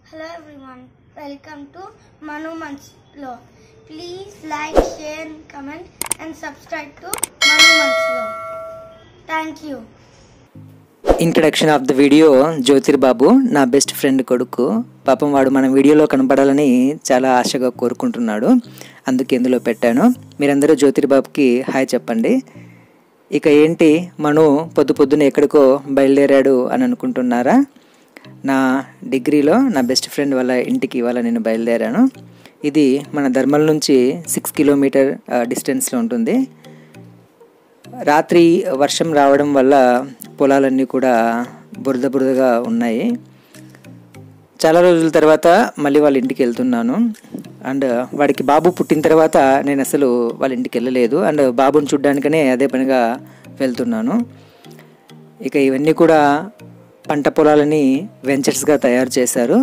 Hello everyone, welcome to Manu Manslo. Please like, share, and comment and subscribe to Manu Manslo. Thank you. Introduction of the video Jyothirbabu నా best friend కొడుకు పాపం వాడు మన వీడియోలో కనపడాలని చాలా ఆశగా కోరుకుంటున్నాడు అందుకే ఇందులో పెట్టాను మీరందరూ జ్యోతిర్బాబుకి హాయ్ చెప్పండి ఇక ఏంటి మను పొద్దు పొద్దున ఎక్కడికో బయలుదేరాడు అని అనుకుంటున్నారా నా డిగ్రీలో నా బెస్ట్ ఫ్రెండ్ వాళ్ళ ఇంటికి ఇవాళ నేను బయలుదేరాను ఇది మన ధర్మల్ నుంచి సిక్స్ కిలోమీటర్ డిస్టెన్స్లో ఉంటుంది రాత్రి వర్షం రావడం వల్ల పొలాలన్నీ కూడా బురద బురదగా ఉన్నాయి చాలా రోజుల తర్వాత మళ్ళీ వాళ్ళ ఇంటికి వెళ్తున్నాను అండ్ వాడికి బాబు పుట్టిన తర్వాత నేను అసలు వాళ్ళ ఇంటికి వెళ్ళలేదు అండ్ బాబుని చూడ్డానికనే అదే పనిగా వెళ్తున్నాను ఇక ఇవన్నీ కూడా పంట పొలాలని వెంచర్స్గా తయారు చేశారు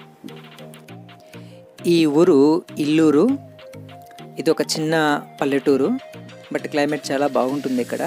ఈ ఊరు ఇల్లూరు ఇది ఒక చిన్న పల్లెటూరు బట్ క్లైమేట్ చాలా బాగుంటుంది ఇక్కడ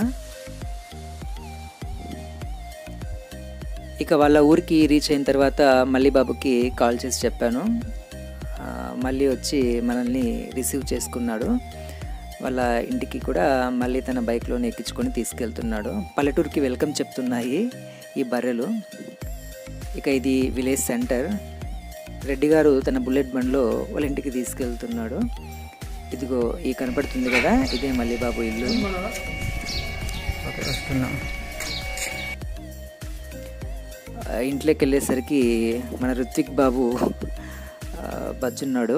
ఇక వాళ్ళ ఊరికి రీచ్ అయిన తర్వాత మళ్ళీ బాబుకి కాల్ చేసి చెప్పాను ఆ, మళ్ళీ వచ్చి మనల్ని రిసీవ్ చేసుకున్నాడు వాళ్ళ ఇంటికి కూడా మళ్ళీ తన బైక్లోనే ఎక్కించుకొని తీసుకెళ్తున్నాడు పల్లెటూరుకి వెల్కమ్ చెప్తున్నాయి ఈ బర్రెలు ఇక ఇది విలేజ్ సెంటర్ రెడ్డి గారు తన బుల్లెట్ బండ్లో వాళ్ళ ఇంటికి తీసుకెళ్తున్నాడు ఇదిగో ఈ కనపడుతుంది కదా ఇదే మళ్ళీ బాబు ఇల్లు ఓకే వస్తున్నాం ఆ, ఇంట్లోకి వెళ్ళేసరికి మన రుత్విక్ బాబు ఆ, బజ్జున్నాడు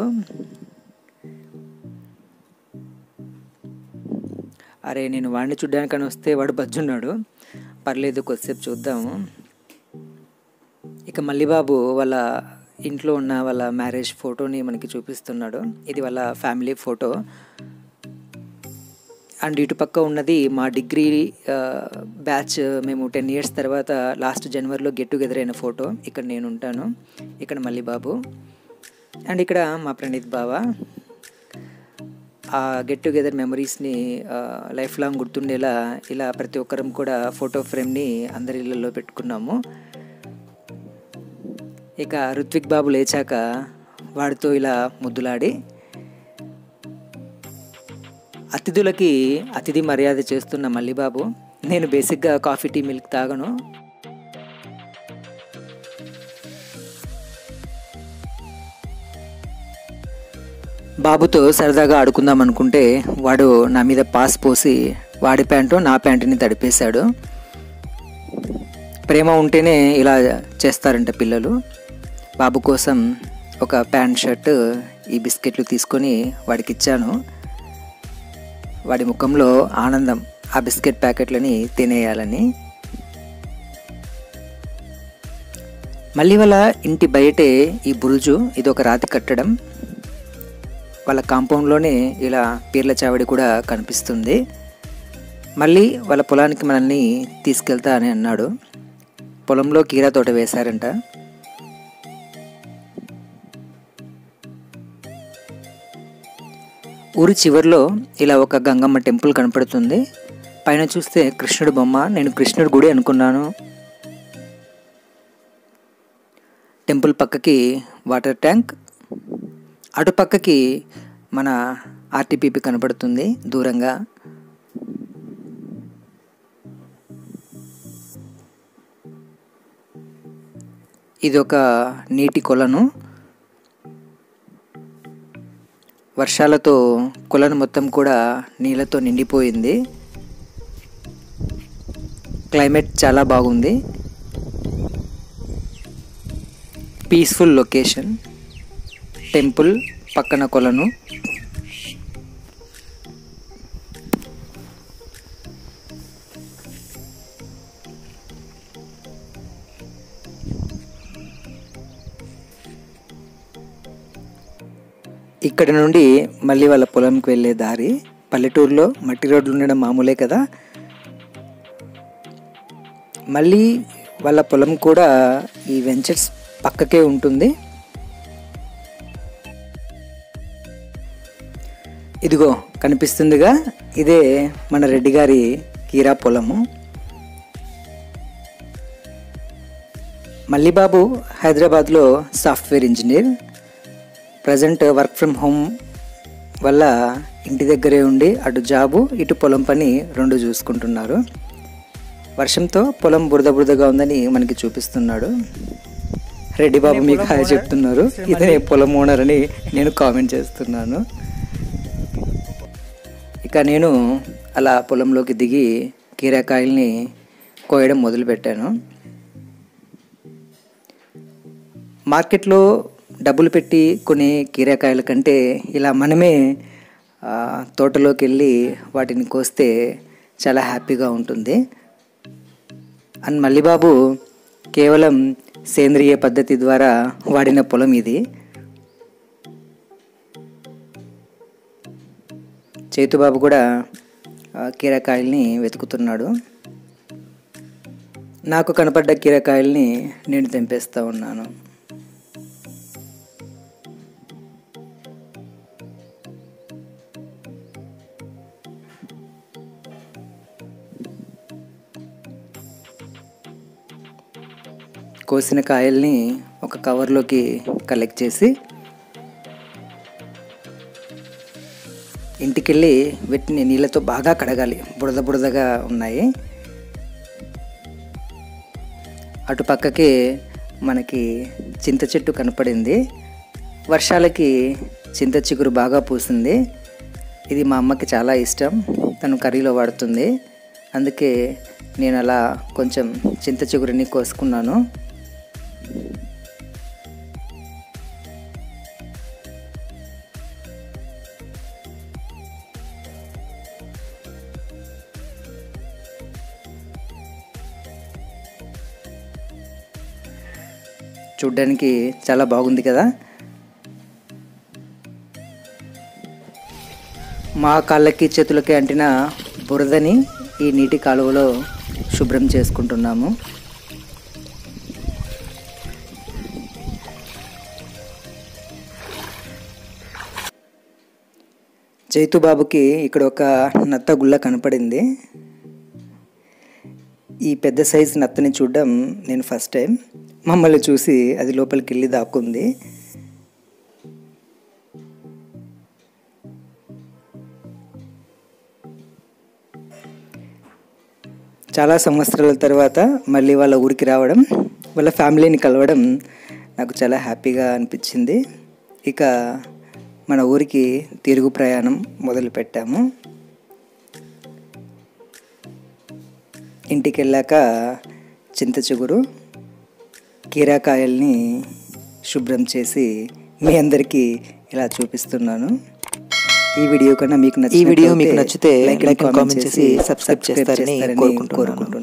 అరే నేను వాడిని చూడ్డానికని వస్తే వాడు బజ్జున్నాడు పర్లేదు కొద్దిసేపు చూద్దాము ఇక మళ్ళీ బాబు వాళ్ళ ఇంట్లో ఉన్న వాళ్ళ మ్యారేజ్ ఫోటోని మనకి చూపిస్తున్నాడు ఇది వాళ్ళ ఫ్యామిలీ ఫోటో అండ్ ఇటు పక్క ఉన్నది మా డిగ్రీ ఆ, బ్యాచ్ మేము టెన్ ఇయర్స్ తర్వాత లాస్ట్ జనవరిలో గెట్ టుగెదర్ అయిన ఫోటో ఇక్కడ నేను ఉంటాను ఇక్కడ మళ్ళీ బాబు అండ్ ఇక్కడ మా ప్రణీత్ బావ ఆ గెట్ టుగెదర్ మెమరీస్ని లైఫ్ లాంగ్ గుర్తుండేలా ఇలా ప్రతి ఒక్కరం కూడా ఫోటో ఫ్రేమ్ని అందరి ఇళ్ళల్లో పెట్టుకున్నాము ఇక రుత్విక్ బాబు లేచాక వాడితో ఇలా ముద్దులాడి అతిథులకి అతిథి మర్యాద చేస్తున్న మల్లిబాబు నేను బేసిక్గా కాఫీ టీ మిల్క్ తాగను బాబుతో సరదాగా ఆడుకుందాం అనుకుంటే వాడు నా మీద పాస్ పోసి వాడి ప్యాంటు నా ప్యాంటుని తడిపేశాడు ప్రేమ ఉంటేనే ఇలా చేస్తారంట పిల్లలు బాబు కోసం ఒక ప్యాంట్ షర్ట్ ఈ బిస్కెట్లు తీసుకొని వాడికి ఇచ్చాను వాడి ముఖంలో ఆనందం ఆ బిస్కెట్ ప్యాకెట్లని తినేయాలని మళ్ళీ వాళ్ళ ఇంటి బయటే ఈ బురుజు ఇది ఒక రాతి కట్టడం వాళ్ళ కాంపౌండ్లోనే ఇలా పీర్ల చావడి కూడా కనిపిస్తుంది మళ్ళీ వాళ్ళ పొలానికి మనల్ని తీసుకెళ్తా అని అన్నాడు పొలంలో కీరా తోట వేశారంట ఊరి చివరిలో ఇలా ఒక గంగమ్మ టెంపుల్ కనపడుతుంది పైన చూస్తే కృష్ణుడు బొమ్మ నేను కృష్ణుడి గుడి అనుకున్నాను టెంపుల్ పక్కకి వాటర్ ట్యాంక్ అటు పక్కకి మన ఆర్టీపీపీ కనపడుతుంది దూరంగా ఇది ఒక నీటి కొలను వర్షాలతో కొలను మొత్తం కూడా నీళ్ళతో నిండిపోయింది క్లైమేట్ చాలా బాగుంది పీస్ఫుల్ లొకేషన్ టెంపుల్ పక్కన కొలను ఇక్కడ నుండి మళ్ళీ వాళ్ళ పొలంకి వెళ్ళే దారి పల్లెటూరులో మట్టి రోడ్లు ఉండడం మామూలే కదా మళ్ళీ వాళ్ళ పొలం కూడా ఈ వెంచర్స్ పక్కకే ఉంటుంది ఇదిగో కనిపిస్తుందిగా ఇదే మన రెడ్డి గారి కీరా పొలము మల్లిబాబు హైదరాబాద్లో software engineer present work from home వల్ల ఇంటి దగ్గరే ఉండి అటు జాబు ఇటు పొలం పని రెండు చూసుకుంటున్నారు వర్షంతో పొలం బురద బురదగా ఉందని మనకి చూపిస్తున్నాడు రెడ్డి బాబు మీకు హాయ్ చెప్తున్నారు ఇదే పొలం ఓనర్ అని నేను కామెంట్ చేస్తున్నాను ఇక నేను అలా పొలంలోకి దిగి కీరాకాయల్ని కోయడం మొదలుపెట్టాను మార్కెట్లో డబ్బులు పెట్టి కొనే కీరాకాయల కంటే ఇలా మనమే ఆ, తోటలోకి వెళ్ళి వాటిని కోస్తే చాలా హ్యాపీగా ఉంటుంది అండ్ మల్లిబాబు కేవలం సేంద్రియ పద్ధతి ద్వారా వాడిన పొలం ఇది చేతుబాబు కూడా ఆ, కీరకాయల్ని వెతుకుతున్నాడు నాకు కనపడ్డ కీరకాయల్ని నేను తెంపేస్తూ ఉన్నాను కోసిన కాయల్ని ఒక కవర్లోకి కలెక్ట్ చేసి ఇంటికెళ్ళి వీటిని నీళ్ళతో బాగా కడగాలి బురద బురదగా ఉన్నాయి అటు పక్కకి మనకి చింత చెట్టు కనపడింది వర్షాలకి చింత చిగురు బాగా పూసింది ఇది మా అమ్మకి చాలా ఇష్టం తను కర్రీలో వాడుతుంది అందుకే నేను అలా కొంచెం చింత చిగురుని కోసుకున్నాను చూడ్డానికి చాలా బాగుంది కదా మా కాళ్ళకి చేతులకి అంటిన బురదని ఈ నీటి కాలువలో శుభ్రం చేసుకుంటున్నాము జైతుబాబుకి ఇక్కడ ఒక నత్త గుల్ల కనపడింది ఈ పెద్ద సైజు నత్తని చూడడం నేను ఫస్ట్ టైం మమ్మల్ని చూసి అది లోపలికి వెళ్ళి దాక్కుంది చాలా సంవత్సరాల తర్వాత మళ్ళీ వాళ్ళ ఊరికి రావడం వాళ్ళ ఫ్యామిలీని కలవడం నాకు చాలా హ్యాపీగా అనిపించింది ఇక మన ఊరికి తిరుగు ప్రయాణం మొదలు పెట్టాము ఇంటికి వెళ్ళాక చింత చిగురు కీరాకాయల్ని శుభ్రం చేసి మీ అందరికీ ఇలా చూపిస్తున్నాను ఈ వీడియో కన్నా మీకు నచ్చి ఈ వీడియో మీకు నచ్చితే లైక్ అండ్ కామెంట్ చేసి సబ్స్క్రైబ్ చేస్తారని కోరుకుంటున్నాను